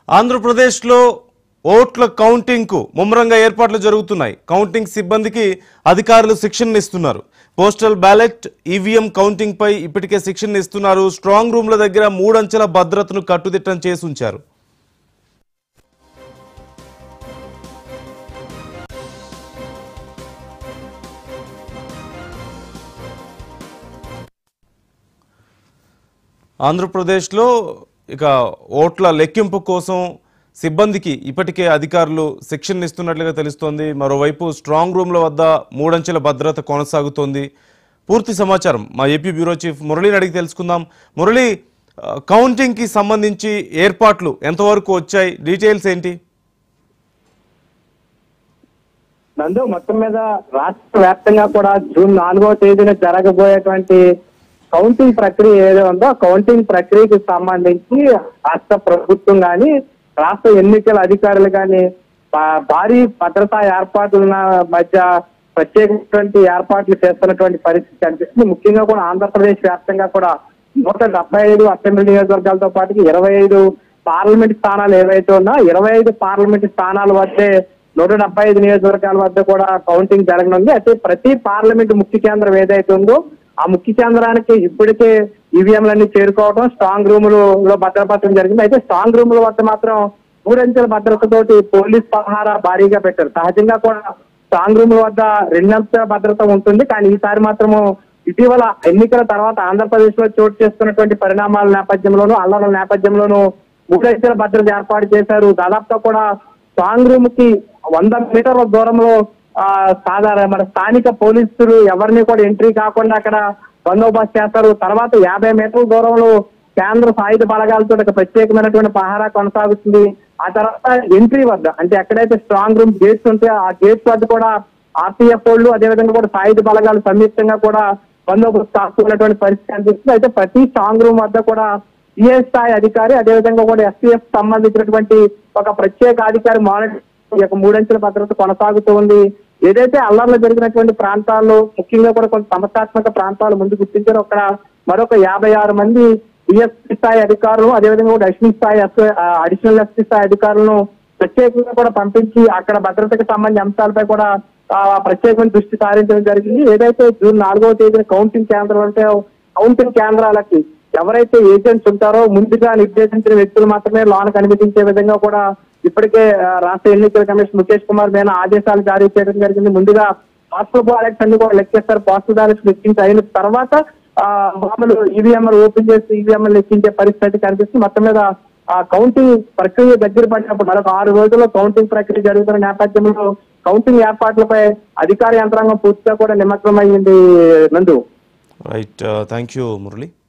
ఆంధ్రప్రదేశ్లో ఓట్ల కౌంటింగ్కు ముమ్మరంగా ఏర్పాట్లు జరుగుతున్నాయి కౌంటింగ్ సిబ్బందికి అధికారులు శిక్షణ ఇస్తున్నారు పోస్టల్ బ్యాలెట్ ఈవీఎం కౌంటింగ్ పై ఇప్పటికే శిక్షణ ఇస్తున్నారు స్ట్రాంగ్ రూమ్ల దగ్గర మూడంచెల భద్రతను కట్టుదిట్టం చేసి ఉంచారు ఆంధ్రప్రదేశ్లో ఇక ఓట్ల లెక్కింపు కోసం సిబ్బందికి ఇప్పటికే అధికారులు శిక్షణ ఇస్తున్నట్లుగా తెలుస్తోంది మరోవైపు స్ట్రాంగ్ రూమ్ల వద్ద మూడంచెల భద్రత కొనసాగుతోంది పూర్తి సమాచారం మా ఏపీ బ్యూరో చీఫ్ మురళిని అడిగి తెలుసుకుందాం మురళి ఆ, కౌంటింగ్కి సంబంధించి ఏర్పాట్లు ఎంతవరకు వచ్చాయి డీటెయిల్స్ ఏంటి నందు మొత్తం మీద రాష్ట్ర వ్యాప్తంగా కూడా జూన్ నాలుగవ తేదీన జరగబోయేటువంటి కౌంటింగ్ ప్రక్రియ ఏదో ఉందో ఆ కౌంటింగ్ ప్రక్రియకి సంబంధించి రాష్ట్ర ప్రభుత్వం గాని రాష్ట్ర ఎన్నికల అధికారులు గాని భా- భారీ భద్రతా ఏర్పాట్ల మధ్య ప్రత్యేకమైనటువంటి ఏర్పాట్లు చేస్తున్నటువంటి పరిస్థితి కనిపిస్తుంది ముఖ్యంగా కూడా ఆంధ్రప్రదేశ్ వ్యాప్తంగా కూడా నూట డెబ్బై ఐదు అసెంబ్లీ నియోజకవర్గాలతో పాటు ఇరవై ఐదు పార్లమెంట్ స్థానాలు ఏవైతే ఉన్నా ఇరవై ఐదు పార్లమెంట్ స్థానాల వద్దే నూట డెబ్బై ఐదు నియోజకవర్గాల వద్ద కూడా కౌంటింగ్ జరగనుంది అయితే ప్రతి పార్లమెంట్ ముఖ్య కేంద్రం ఏదైతే ఉందో ఆ ముఖ్య కేంద్రానికి ఇప్పటికే ఈవీఎంలన్నీ చేరుకోవడం స్ట్రాంగ్ రూములు లో భద్రపరచడం జరిగింది అయితే స్ట్రాంగ్ రూముల వద్ద మాత్రం మూడంచెల భద్రతతోటి పోలీస్ పహారా భారీగా పెట్టారు సహజంగా కూడా స్ట్రాంగ్ రూముల వద్ద రెండంచెల భద్రత ఉంటుంది కానీ ఈసారి మాత్రము ఇటీవల ఎన్నికల తర్వాత ఆంధ్రప్రదేశ్ లో చోటు చేసుకున్నటువంటి పరిణామాల నేపథ్యంలోనూ అల్లర్ల నేపథ్యంలోనూ మూడంచెల భద్రత ఏర్పాటు చేశారు దాదాపుగా కూడా స్ట్రాంగ్ రూమ్ కి వంద మీటర్ల దూరంలో ఆ సాధారణ మన స్థానిక పోలీసులు ఎవరిని కూడా ఎంట్రీ కాకుండా అక్కడ బందోబస్తు చేస్తారు తర్వాత యాభై మీటర్ల దూరంలో కేంద్ర సాయుధ బలగాలతో ఒక ప్రత్యేకమైనటువంటి పహారా కొనసాగుతుంది ఆ తర్వాత ఎంట్రీ వద్ద అంటే ఎక్కడైతే స్ట్రాంగ్ రూమ్ గేట్స్ ఉంటాయో ఆ గేట్స్ వద్ద కూడా ఆర్పీఎఫ్ వాళ్ళు అదేవిధంగా కూడా సాయుధ బలగాలు సంయుక్తంగా కూడా బందోబస్తు కాస్తున్నటువంటి పరిస్థితి కనిపిస్తుంది అయితే ప్రతి స్ట్రాంగ్ రూమ్ వద్ద కూడా సిఎస్ స్థాయి అధికారి అదేవిధంగా కూడా ఎస్పీఎఫ్ సంబంధించినటువంటి ఒక ప్రత్యేక అధికారి మానిటర్ ఈ యొక్క మూడంచెల భద్రత కొనసాగుతూ ఉంది ఏదైతే అల్లర్లు జరిగినటువంటి ప్రాంతాల్లో ముఖ్యంగా కూడా కొంత సమస్యాత్మక ప్రాంతాలు ముందు గుర్తించారు అక్కడ మరొక యాభై ఆరు మంది డిఎస్పీ స్థాయి అధికారులు అదేవిధంగా కూడా ఎస్పీ స్థాయి అడిషనల్ ఎస్పీ స్థాయి అధికారులను ప్రత్యేకంగా కూడా పంపించి అక్కడ భద్రతకు సంబంధించిన అంశాలపై కూడా ఆ, ప్రత్యేకమైన దృష్టి సారించడం జరిగింది ఏదైతే జూన్ నాలుగవ తేదీన కౌంటింగ్ కేంద్రం అంటే కౌంటింగ్ కేంద్రాలకి ఎవరైతే ఏజెంట్స్ ఉంటారో ముందుగా నిర్దేశించిన వ్యక్తులు మాత్రమే లోనకు అనుమతించే విధంగా కూడా ఇప్పటికే ఆ, రాష్ట్ర ఎన్నికల కమిషన్ ముఖేష్ కుమార్ మీనా ఆదేశాలు జారీ చేయడం జరిగింది ముందుగా పోస్టల్ బ్యాలెట్స్ అన్ని కూడా లెక్కేస్తారు పోస్టల్ బ్యాలెట్స్ లెక్కించి అయిన తర్వాత ఆ, మామూలు ఈవీఎంలు ఓపెన్ చేసి ఈవీఎంలు లెక్కించే పరిస్థితి కనిపిస్తుంది మొత్తం మీద ఆ కౌంటింగ్ ప్రక్రియ దగ్గర పడినప్పుడు మరొక ఆరు రోజుల్లో కౌంటింగ్ ప్రక్రియ జరుగుతున్న నేపథ్యంలో కౌంటింగ్ ఏర్పాట్లపై అధికార యంత్రాంగం పూర్తిగా కూడా నిమగ్నమైంది నందు రైట్ థ్యాంక్ యూ మురళి